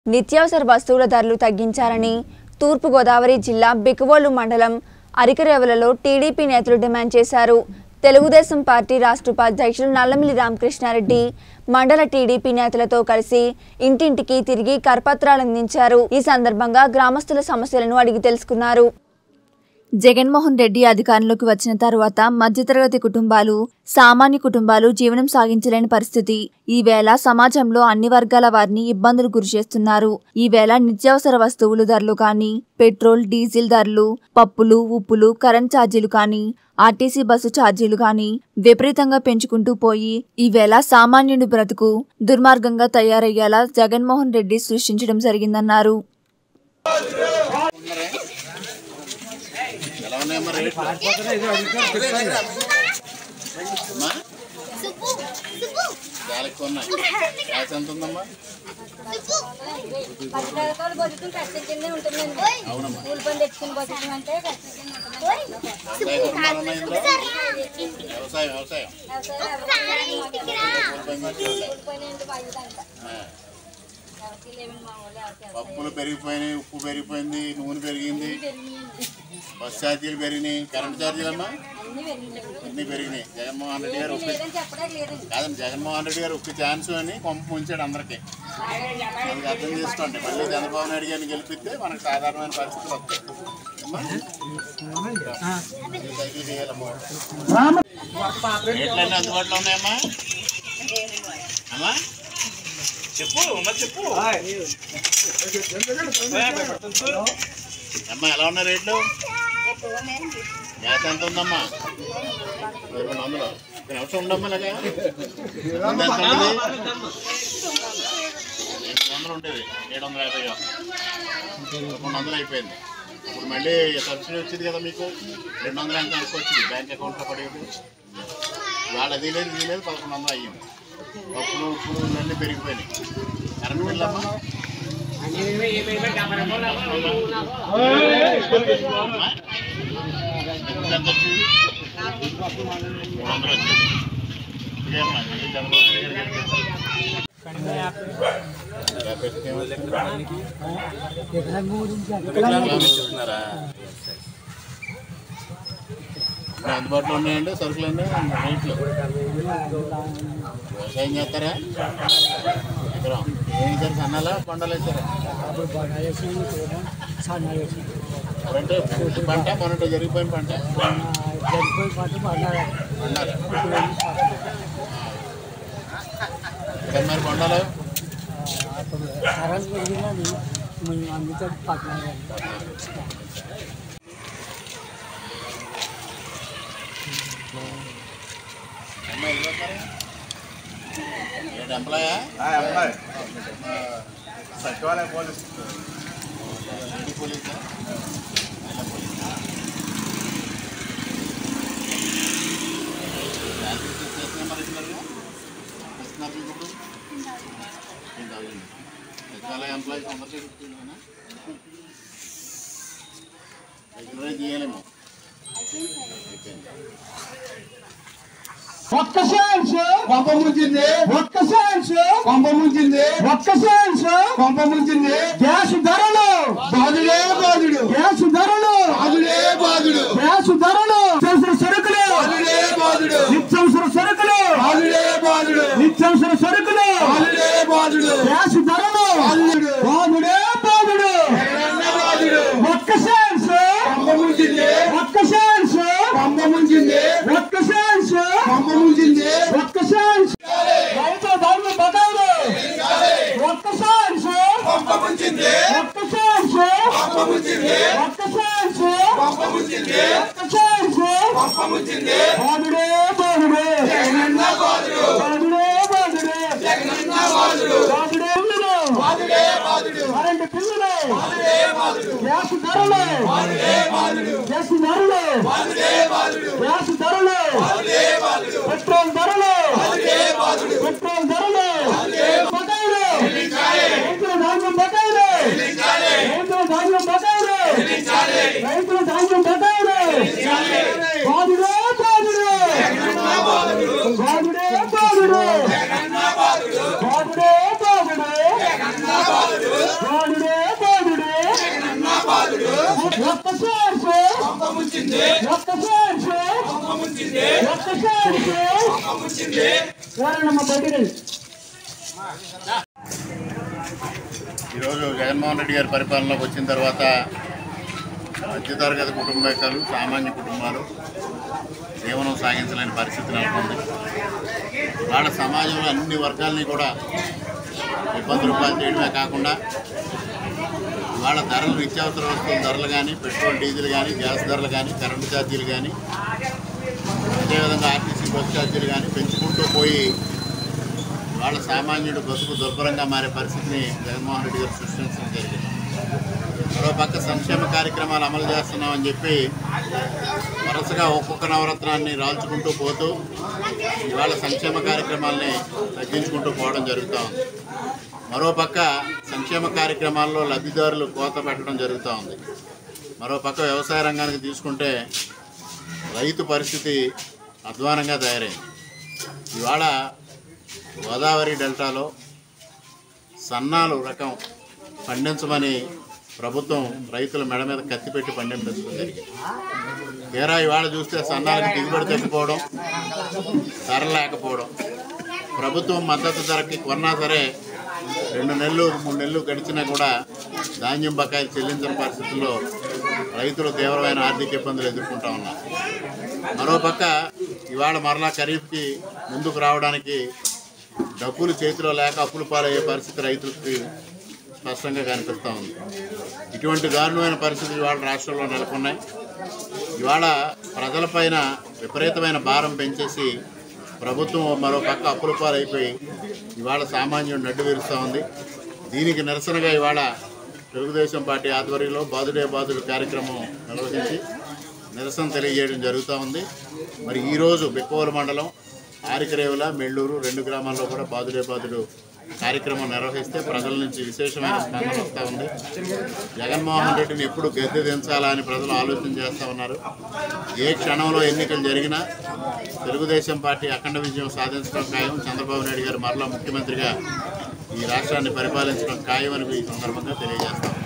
నిత్యావసర వస్తువుల ధరలు తగ్గించాలని తూర్పుగోదావరి జిల్లా బికవోలు మండలం అరికరేవలలో టీడీపీ నేతలు డిమాండ్ చేశారు తెలుగుదేశం పార్టీ రాష్ట్ర ఉపాధ్యక్షులు నల్లమిల్లి రామకృష్ణారెడ్డి మండల టీడీపీ నేతలతో కలిసి ఇంటింటికి తిరిగి కరపత్రాలు అందించారు ఈ సందర్భంగా గ్రామస్తుల సమస్యలను అడిగి తెలుసుకున్నారు జగన్మోహన్ రెడ్డి అధికారంలోకి వచ్చిన తర్వాత మధ్యతరగతి కుటుంబాలు సామాన్య కుటుంబాలు జీవనం సాగించలేని పరిస్థితి ఈవేళ సమాజంలో అన్ని వర్గాల వారిని ఇబ్బందులు గురిచేస్తున్నారు ఈవేళ నిత్యావసర వస్తువులు ధరలు కానీ పెట్రోల్ డీజిల్ ధరలు పప్పులు ఉప్పులు కరెంట్ ఛార్జీలు కానీ ఆర్టీసీ బస్సు ఛార్జీలు కానీ విపరీతంగా పెంచుకుంటూ పోయి ఈవేళ సామాన్యుడి బ్రతుకు దుర్మార్గంగా తయారయ్యేలా జగన్మోహన్ రెడ్డి సృష్టించడం జరిగిందన్నారు ఎలా ఉన్నాయమ్మా రేట్లు అమ్మా చాలా ఎక్కువ ఉన్నాయి గ్యాస్ ఎంత ఉందమ్మా పది రకాల బతుకులు కష్టం కిందే ఉంటుందండి అవునమ్మా కూలి పని తెచ్చుకుని బతుకులు అంటే కష్టం కింద ఉంటుందండి వ్యవసాయ కుటుంబాలు ఉన్నాయి ఇందులో వ్యవసాయం వ్యవసాయం కూలి పని చేసేవాళ్ళే. కూలి పని అంటే బాధ్యత ఆ, ఎవరికి లేవండి మా వాళ్ళు ఎవరికి పప్పులు పెరిగిపోయినాయి ఉప్పు పెరిగిపోయింది నూనె పెరిగింది బస్ ఛార్జీలు పెరిగినాయి కరెంట్ ఛార్జీలు అమ్మా అన్ని వెళ్ళిందండి అన్నీ పెరిగినాయి జగన్మోహన్ రెడ్డి గారు ఒక్క లేదని చెప్పడానికి లేదండి కాదండి జగన్మోహన్ రెడ్డి గారు ఒక్క ఛాన్స్ అని కొంప ముంచాడు అందరికీ అది అర్థం చేసుకోండి మళ్ళీ చంద్రబాబు నాయుడు గారిని గెలిపిస్తే మనకు సాధారణమైన పరిస్థితులు వస్తాయి అమ్మా? ఇది సైకిల్ చేయాలమ్మా రేట్లన్నీ అందుబాటులో ఉన్నాయమ్మా అమ్మా చెప్పు మరి చెప్పు అమ్మా ఎలా ఉన్నాయి రేట్లు గ్యాస్ ఎంత ఉందమ్మా రెండు వందలు ఒక నిమిషం ఉండమ్మా ఇలాగా ఎంత ఉంటుంది ఎనిమిది వందలు ఉండేది ఏడు వందల యాభై రెండు వందలు అయిపోయింది ఇప్పుడు మళ్ళీ సబ్సిడీ వచ్చింది కదా మీకు రెండు వందలు ఎంత ఎక్కువ వచ్చింది బ్యాంక్ అకౌంట్లో పడేది వాళ్ళు అది లేదు ఇది లేదు పదకొండు వందలు అయ్యింది పప్పులు ఉప్పులు ఇవన్నీ పెరిగిపోయినాయి కరెంట్ బిల్ అమ్మా అమ్మా? ఎంత వచ్చింది మూడు వందలు వచ్చింది ఇదేమ్మా ఇది చంద్రబాబు నాయుడు గారు గెలిపించారు. చెప్తున్నారా? ఇప్పుడు అందుబాటులో ఉన్నాయండి సరుకులు అండి రేట్లు వ్యవసాయం చేస్తారా ఎకరం ఏం సార్ సన్నాలా పంటలు వేసారా అంటే పూర్తి పంట మొన్నటి జరిగిపోయిన పంట పండారా ఇంకా మరి కొండలు అమ్మాయి ఎక్కడ ఉన్నారు? ఏంటి ఎంప్లాయా సచివాలయ పోలీసు లేడీ పోలీసా మహిళా పోలీసా శాలరీ చేస్తున్నా మరి ఇస్తున్నారు ఇస్తున్నారు మీకు ఇప్పుడు టెన్ థౌసండ్ సచివాలయ ఎంప్లాయీస్ అందరికీ ఇస్తున్నానా రెగ్యులరైజ్ చేయాలేమో అయిపోయింది ఒక్క ఛాన్స్ కొంప ముంచింది ఒక్క ఛాన్స్ కొంప ముంచింది ఒక్క ఛాన్స్ కొంప ముంచింది గ్యాస్ ధరలు బాధుడే బాధుడు గ్యాస్ ధరలు బాధుడే బాధుడు గ్యాస్ ధరలు నిత్యావసర సరుకులు బాధుడే బాధుడు నిత్యావసర సరుకులు బాధుడే బాధుడు నిత్యావసర సరుకులు బాధుడే బాధుడు గ్యాస్ ధరలు బాధుడు బాధుడే బాధుడు బాధుడు ఒక్క ఛాన్స్ కొంప ముంచింది ఒక్క ఛాన్స్ కొంప ముంచింది ఒక్క ఛాన్స్ కొంప ముంచింది ఒక్క ఛాన్స్ రైతు ధర్మ బతాలు ఒక్క ఛాన్స్ కొంప ముంచింది ఒక్క ఛాన్స్ కొంప ముంచింది ఒక్క ఛాన్స్ కొంప ముంచింది ఒక్క ఛాన్స్ కొంప ముంచింది బాదుడే బాదుడే జగనన్న బాదుడు బాదుడే బాదుడే జగనన్న బాదుడు బాదుడే పిల్లలు బాదుడే బాదుడు కరెంటు పిల్లలు బాదుడే బాదుడు గ్యాస్ ధరలు బాదుడే బాదుడు గ్యాస్ ధరలు బాదుడే బాదుడు గ్యాస్ ధరలు బాదుడే బాదుడు పెట్రోల్ ధరలు బాదుడే బాదుడు పెట్రోల్ ధరలు బాదుడే బకాయిలు రైతుల ధాన్యం బకాయిలు రైతుల ధాన్యం బకాయిలు రైతుల ధాన్యం బకాయిలు బాదుడే బాదుడు బాదుడే బాదుడు బాదుడే బాదుడు బాధుడే బాధుడే ఒక్కసారి ఒక్కసారి ఒక్కసారి ఎవరన్నమ్మా బయటికి రండి. ఈరోజు జగన్మోహన్ రెడ్డి గారి పరిపాలనలోకి వచ్చిన తర్వాత మధ్యతరగతి కుటుంబీకులు సామాన్య కుటుంబాలు జీవనం సాగించలేని పరిస్థితి నెలకొంది వాళ్ళ సమాజంలో అన్ని వర్గాలని కూడా ఇబ్బందులు పాలు చేయడమే కాకుండా వాళ్ళ ధరలు నిత్యావసర వస్తువుల ధరలు కానీ పెట్రోల్ డీజిల్ కానీ గ్యాస్ ధరలు కానీ కరెంటు ఛార్జీలు కానీ అదేవిధంగా ఆర్టీసీ బస్ ఛార్జీలు కానీ పెంచుకుంటూ పోయి వాళ్ళ సామాన్యుడు బతుకు దుర్భరంగా మారే పరిస్థితిని జగన్మోహన్ రెడ్డి గారు సృష్టించడం జరిగింది మరో పక్క సంక్షేమ కార్యక్రమాలు అమలు చేస్తున్నామని చెప్పి వరుసగా ఒక్కొక్క నవరత్నాన్ని రాల్చుకుంటూ పోతూ ఇవాళ సంక్షేమ కార్యక్రమాల్ని తగ్గించుకుంటూ పోవడం జరుగుతూ ఉంది మరో పక్క సంక్షేమ కార్యక్రమాల్లో లబ్ధిదారులు కోత పెట్టడం జరుగుతూ ఉంది మరో పక్క వ్యవసాయ రంగానికి తీసుకుంటే రైతు పరిస్థితి అధ్వానంగా తయారైంది ఇవాళ గోదావరి డెల్టాలో సన్నాలు రకం పండించమని ప్రభుత్వం రైతుల మెడ మీద కత్తి పెట్టి పండించడం జరిగింది తీరా ఇవాళ చూస్తే సన్నాలకు దిగుబడి తగ్గిపోవడం ధర లేకపోవడం ప్రభుత్వం మద్దతు ధరకి కొన్నా సరే రెండు నెలలు మూడు నెలలు గడిచినా కూడా ధాన్యం బకాయిలు చెల్లించని పరిస్థితుల్లో రైతులు తీవ్రమైన ఆర్థిక ఇబ్బందులు ఎదుర్కొంటా ఉన్నారు మరోపక్క ఇవాళ మరలా ఖరీఫ్కి ముందుకు రావడానికి డబ్బులు చేతిలో లేక అప్పులు పాలయ్యే పరిస్థితి రైతులకి స్పష్టంగా కనిపిస్తూ ఉంది ఇటువంటి దారుణమైన పరిస్థితులు ఇవాళ రాష్ట్రంలో నెలకొన్నాయి ఇవాళ ప్రజలపైన విపరీతమైన భారం పెంచేసి ప్రభుత్వం మరో పక్క అప్పుల పాలైపోయి ఇవాళ సామాన్యుడు నడ్డు విరుస్తూ ఉంది దీనికి నిరసనగా ఇవాళ తెలుగుదేశం పార్టీ ఆధ్వర్యంలో బాదుడే బాదుడు కార్యక్రమం నిర్వహించి నిరసన తెలియజేయడం జరుగుతూ ఉంది మరి ఈరోజు బిక్కవోలు మండలం ఆరికరేవుల మెళ్ళూరు రెండు గ్రామాల్లో కూడా బాదుడే బాదుడు కార్యక్రమం నిర్వహిస్తే ప్రజల నుంచి విశేషమైన స్పందన వస్తూ ఉంది జగన్మోహన్ రెడ్డిని ఎప్పుడు గద్దె దించాలా అని ప్రజలు ఆలోచన చేస్తూ ఉన్నారు ఏ క్షణంలో ఎన్నికలు జరిగినా తెలుగుదేశం పార్టీ అఖండ విజయం సాధించడం ఖాయం చంద్రబాబు నాయుడు గారు మరలా ముఖ్యమంత్రిగా ఈ రాష్ట్రాన్ని పరిపాలించడం ఖాయం అని ఈ సందర్భంగా తెలియజేస్తాం